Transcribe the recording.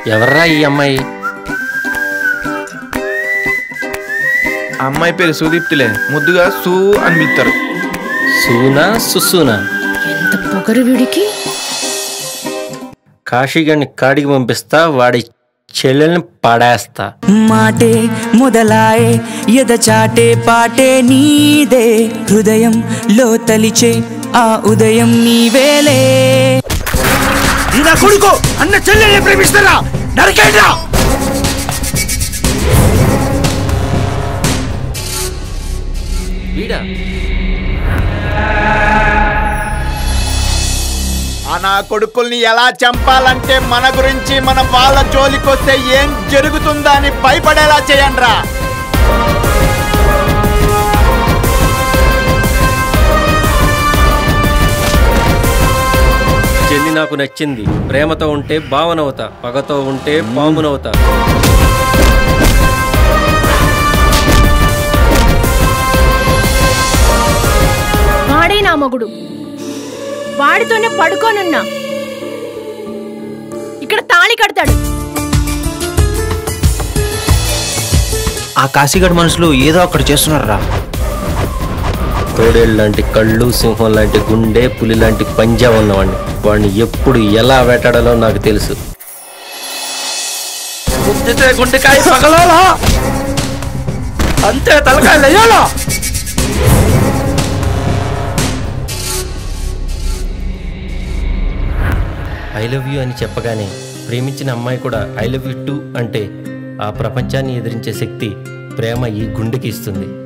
ఎవర్రా ఈ అమ్మాయి ఆ అమ్మాయి పేరు సుదీప్తిలే ముద్దుగా సు అని పిలుస్తారు సూనా సుసూనా ఎంత పొగరు వీడికి కాశీగాడిని కాడికి పంపిస్తా వాడి చెల్లెల్ని పడేస్తా మాటే మొదలాయే ఎద చాటే పాటే నీదే హృదయం లో తలిచే ఆ ఉదయం నీవేలే నా కొడుకు అన్న చెల్లెల్ని ప్రేమిస్తారా నరకేడ్రా వీడా ఆ నా కొడుకుల్ని ఎలా చంపాలంటే మన గురించి మన వాళ్ళ జోలికొస్తే ఏం జరుగుతుందా అని భయపడేలా చేయండిరా చెల్లి నాకు నచ్చింది ప్రేమతో ఉంటే భావనవుతా పగతో ఉంటే పామునవుతా వాడే నా మొగుడు వాడితోనే పడుకోనున్నా ఇక్కడ తాళి కడతాడు ఆ కాశీగడ్ మనుషులు ఏదో అక్కడ చేస్తున్నారా తోడేళ్ళు లాంటి కళ్ళు సింహం లాంటి గుండె పులి లాంటి పంజా ఉన్నవాడిని వాడిని ఎప్పుడు ఎలా వేటాడాలో నాకు తెలుసు గుద్దితే గుండెకాయ పగలాలా అంతే తలకాయ లేయాలా ఐ లవ్ యూ అని చెప్పగానే ప్రేమించిన అమ్మాయి కూడా ఐ లవ్ యూ టూ అంటే ఆ ప్రపంచాన్ని ఎదిరించే శక్తి ప్రేమ ఈ గుండెకి ఇస్తుంది